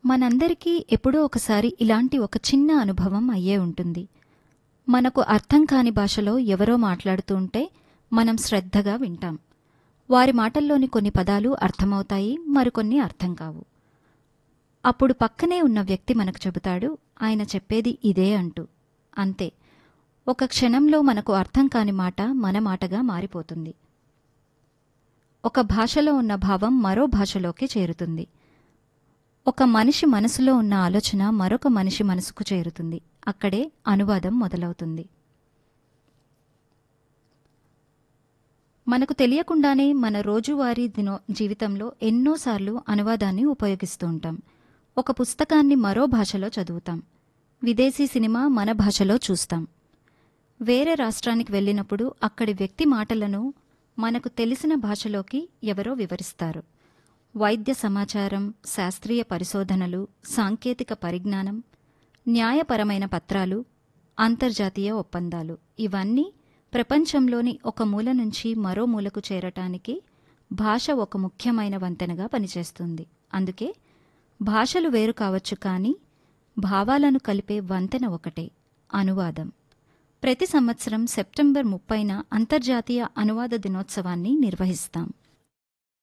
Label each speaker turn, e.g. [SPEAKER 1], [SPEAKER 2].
[SPEAKER 1] మనందరికీ ఎప్పుడో ఒకసారి ఇలాంటి ఒక చిన్న అనుభవం అయ్యే ఉంటుంది మనకు అర్థం కాని భాషలో ఎవరో మాట్లాడుతూ ఉంటే మనం శ్రద్ధగా వింటాం వారి మాటల్లోని కొన్ని పదాలు అర్థమవుతాయి మరికొన్ని అర్థం కావు అప్పుడు పక్కనే ఉన్న వ్యక్తి మనకు చెబుతాడు ఆయన చెప్పేది ఇదే అంటూ అంతే ఒక క్షణంలో మనకు అర్థం కాని మాట మన మాటగా మారిపోతుంది ఒక భాషలో ఉన్న భావం మరో భాషలోకి చేరుతుంది ఒక మనిషి మనసులో ఉన్న ఆలోచన మరొక మనిషి మనసుకు చేరుతుంది అక్కడే అనువాదం మొదలవుతుంది మనకు తెలియకుండానే మన రోజువారీ దినో జీవితంలో ఎన్నోసార్లు అనువాదాన్ని ఉపయోగిస్తూ ఉంటాం ఒక పుస్తకాన్ని మరో భాషలో చదువుతాం విదేశీ సినిమా మన భాషలో చూస్తాం వేరే రాష్ట్రానికి వెళ్ళినప్పుడు అక్కడి వ్యక్తి మాటలను మనకు తెలిసిన భాషలోకి ఎవరో వివరిస్తారు వైద్య సమాచారం శాస్త్రీయ పరిశోధనలు సాంకేతిక పరిజ్ఞానం న్యాయపరమైన పత్రాలు అంతర్జాతీయ ఒప్పందాలు ఇవన్నీ ప్రపంచంలోని ఒక మూల నుంచి మరో మూలకు చేరటానికి భాష ఒక ముఖ్యమైన వంతెనగా పనిచేస్తుంది అందుకే భాషలు వేరు కావచ్చు కానీ భావాలను కలిపే వంతెన ఒకటే అనువాదం ప్రతి సంవత్సరం సెప్టెంబర్ ముప్పైన అంతర్జాతీయ అనువాద దినోత్సవాన్ని నిర్వహిస్తాం